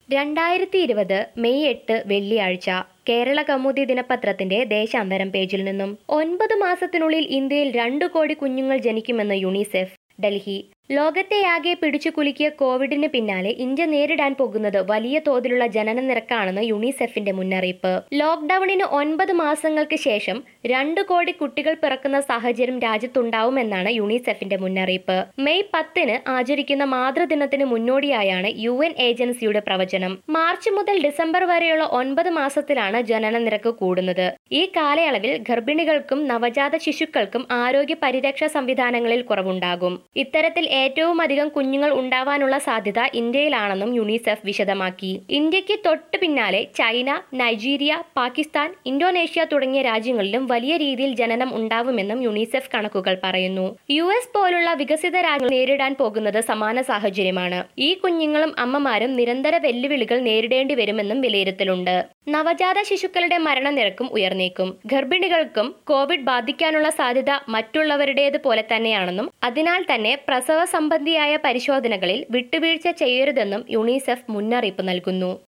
രണ്ടായിരത്തി ഇരുപത് മെയ് എട്ട് വെള്ളിയാഴ്ച കേരള കൗമുദി ദിനപത്രത്തിന്റെ ദേശാന്തരം പേജിൽ നിന്നും ഒൻപത് മാസത്തിനുള്ളിൽ ഇന്ത്യയിൽ രണ്ടു കോടി കുഞ്ഞുങ്ങൾ ജനിക്കുമെന്ന് യുണിസെഫ് ഡൽഹി ലോകത്തെയാകെ പിടിച്ചു കുലുക്കിയ കോവിഡിന് പിന്നാലെ ഇന്ത്യ നേരിടാൻ പോകുന്നത് വലിയ തോതിലുള്ള ജനന നിരക്കാണെന്ന് യുണിസെഫിന്റെ മുന്നറിയിപ്പ് ലോക്ഡൌണിന് ഒൻപത് മാസങ്ങൾക്ക് ശേഷം രണ്ടു കോടി കുട്ടികൾ പിറക്കുന്ന സാഹചര്യം രാജ്യത്തുണ്ടാവുമെന്നാണ് യുണിസെഫിന്റെ മുന്നറിയിപ്പ് മെയ് പത്തിന് ആചരിക്കുന്ന മാതൃദിനത്തിന് മുന്നോടിയായാണ് യു എൻ ഏജൻസിയുടെ പ്രവചനം മാർച്ച് മുതൽ ഡിസംബർ വരെയുള്ള ഒൻപത് മാസത്തിലാണ് ജനന നിരക്ക് കൂടുന്നത് ഈ കാലയളവിൽ ഗർഭിണികൾക്കും നവജാത ശിശുക്കൾക്കും ആരോഗ്യ പരിരക്ഷാ സംവിധാനങ്ങളിൽ കുറവുണ്ടാകും ഇത്തരത്തിൽ ഏറ്റവും അധികം കുഞ്ഞുങ്ങൾ ഉണ്ടാവാനുള്ള സാധ്യത ഇന്ത്യയിലാണെന്നും യുണിസെഫ് വിശദമാക്കി ഇന്ത്യക്ക് തൊട്ടു പിന്നാലെ ചൈന നൈജീരിയ പാകിസ്ഥാൻ ഇന്തോനേഷ്യ തുടങ്ങിയ രാജ്യങ്ങളിലും വലിയ രീതിയിൽ ജനനം ഉണ്ടാവുമെന്നും യുണിസെഫ് കണക്കുകൾ പറയുന്നു യു എസ് പോലുള്ള വികസിത രാജ്യങ്ങൾ നേരിടാൻ പോകുന്നത് സമാന സാഹചര്യമാണ് ഈ കുഞ്ഞുങ്ങളും അമ്മമാരും നിരന്തര വെല്ലുവിളികൾ നേരിടേണ്ടി വരുമെന്നും വിലയിരുത്തലുണ്ട് നവജാത ശിശുക്കളുടെ മരണനിരക്കും ഉയർന്നേക്കും ഗർഭിണികൾക്കും കോവിഡ് ബാധിക്കാനുള്ള സാധ്യത മറ്റുള്ളവരുടേത് പോലെ തന്നെയാണെന്നും അതിനാൽ തന്നെ പ്രസവ സംബന്ധിയായ പരിശോധനകളിൽ വിട്ടുവീഴ്ച ചെയ്യരുതെന്നും യുണിസെഫ് മുന്നറിയിപ്പ് നൽകുന്നു